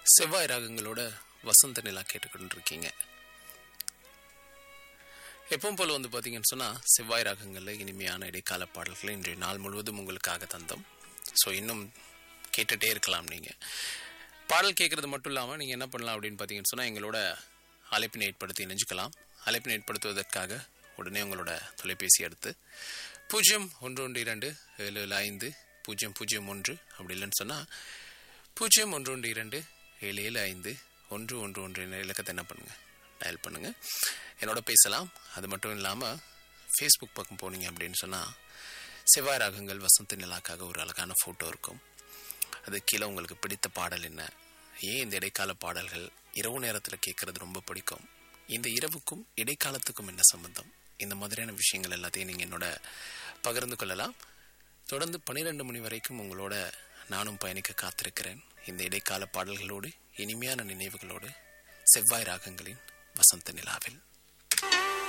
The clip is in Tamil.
செவ்வாய் ராகங்களோட வசந்த நிலா கேட்டுக்கொண்டிருக்கீங்க எப்பவும் போல வந்து பார்த்தீங்கன்னு சொன்னால் செவ்வாய் ராகங்களில் இனிமையான இடைக்கால பாடல்களை இன்றைய நாள் முழுவதும் உங்களுக்காக தந்தோம் ஸோ இன்னும் கேட்டுகிட்டே இருக்கலாம் நீங்கள் பாடல் கேட்குறது மட்டும் இல்லாமல் நீங்கள் என்ன பண்ணலாம் அப்படின்னு பார்த்தீங்கன்னு சொன்னால் எங்களோட அழைப்பினை ஏற்படுத்தி இணைஞ்சுக்கலாம் அழைப்பினை ஏற்படுத்துவதற்காக உடனே உங்களோட தொலைபேசி எடுத்து பூஜ்ஜியம் ஒன்று ஒன்று இரண்டு ஏழு ஏழு ஐந்து பூஜ்ஜியம் பூஜ்ஜியம் ஒன்று அப்படி இல்லைன்னு சொன்னால் பூஜ்ஜியம் ஒன்று ஒன்று இரண்டு ஏழு ஏழு ஐந்து ஒன்று ஒன்று ஒன்று என்ற இலக்கத்தை என்ன பண்ணுங்கள் டயல் பண்ணுங்கள் என்னோட பேசலாம் அது மட்டும் இல்லாமல் ஃபேஸ்புக் பக்கம் போனீங்க அப்படின்னு சொன்னால் செவ்வாய் ராகங்கள் வசந்த நிலாக்காக ஒரு அழகான ஃபோட்டோ இருக்கும் அது கீழே உங்களுக்கு பிடித்த பாடல் என்ன ஏன் இந்த இடைக்கால பாடல்கள் இரவு நேரத்தில் கேட்கறது ரொம்ப பிடிக்கும் இந்த இரவுக்கும் இடைக்காலத்துக்கும் என்ன சம்பந்தம் இந்த மாதிரியான விஷயங்கள் எல்லாத்தையும் நீங்கள் என்னோட பகிர்ந்து கொள்ளலாம் தொடர்ந்து பன்னிரெண்டு மணி வரைக்கும் உங்களோட நானும் பயணிக்க காத்திருக்கிறேன் இந்த இடைக்கால பாடல்களோடு இனிமையான நினைவுகளோடு செவ்வாய் ராகங்களின் வசந்த நிலாவில்